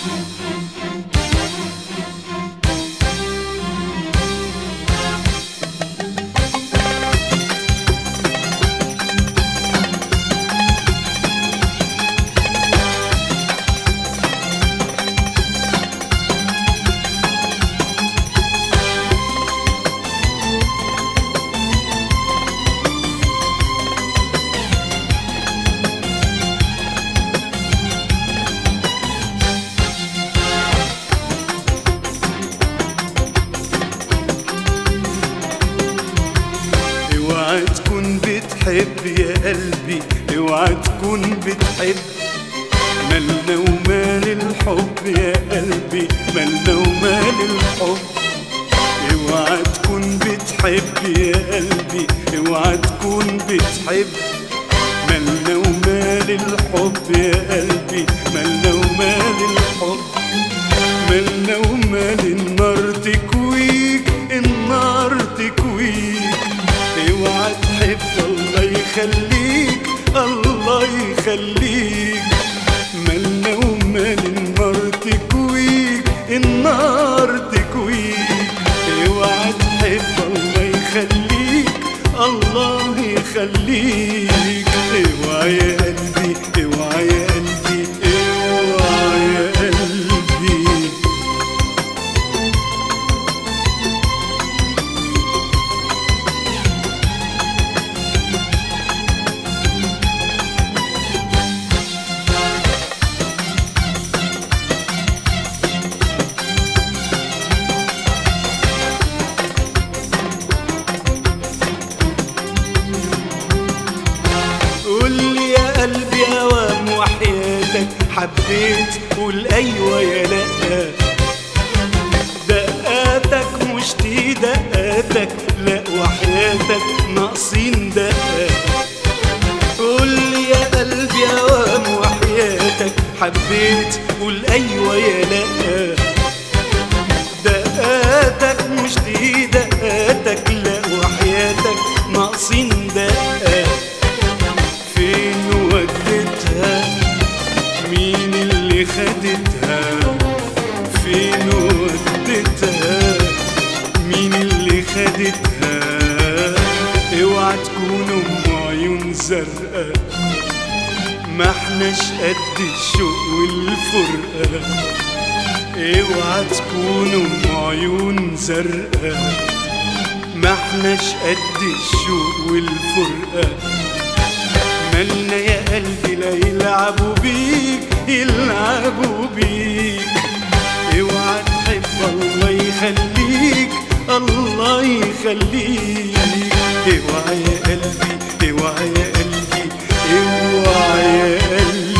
اوعى تكون بتحب يا قلبي اوعى تكون بتحب مالنا ومال الحب يا قلبي مالنا ومال الحب اوعى تكون بتحب يا قلبي اوعى تكون بتحب مالنا ومال الحب يا قلبي مالنا ومال الحب مالنا ومال النار تكويك النار تكويك اوعى تحب الله يخليك الله يخليك مالنا ومال النار تكويك النار تكويك اوعى تحب الله يخليك الله يخليك اوعى يا قلبي اوعى يا قلبي اوعى يا قلبي قول لي يا قلبي اوام وحياتك حبيت قول ايوه يا لا دقاتك مش دي دقاتك لا وحياتك ناقصين دقة قول لي يا قلبي اوام وحياتك حبيت قول ايوه يا لا دقاتك مش دي دقاتك لا وحياتك ناقصين دقة فين وديتها مين اللي خدتها فين وديتها مين اللي خدتها اوعى تكون ام عيون زرقاء ما احناش قد الشوق والفرقه اوعى تكون ام عيون زرقاء ما احناش قد الشوق والفرقه مالنا يا قلبي لا يلعبوا بيك يلعبوا بيك اوعى تحب الله يخليك الله يخليك اوعى يا قلبي اوعى يا قلبي اوعى يا قلبي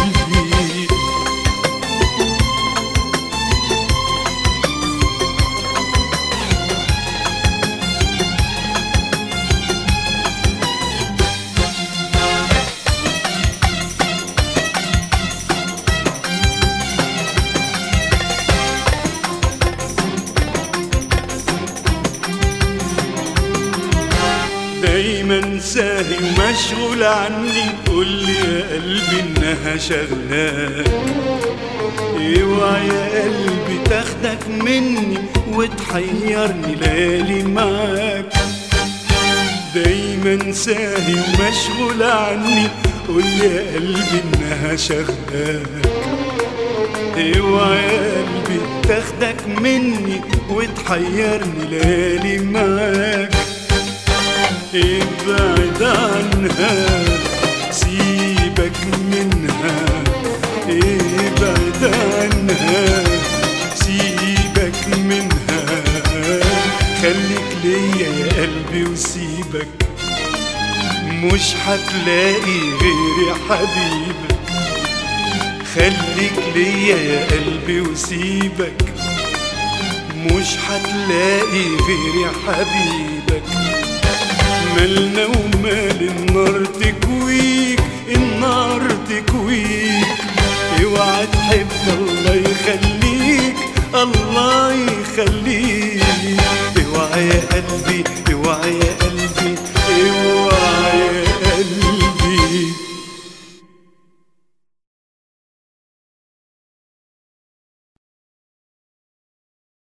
دايما ساهي ومشغول عني قول لي يا قلبي انها شغلاك اوعى يا قلبي تاخدك مني وتحيرني ليالي معاك دايما ساهي ومشغول عني قول لي يا قلبي انها شغلاك اوعى يا قلبي تاخدك مني وتحيرني ليالي معاك ابعد عنها سيبك منها ابعد عنها سيبك منها خليك ليا يا قلبي وسيبك مش هتلاقي غيري حبيبك خليك ليا يا قلبي وسيبك مش هتلاقي غيري حبيبك مالنا ومال النار تكويك النار تكويك اوعى تحب الله يخليك الله يخليك اوعى يا قلبي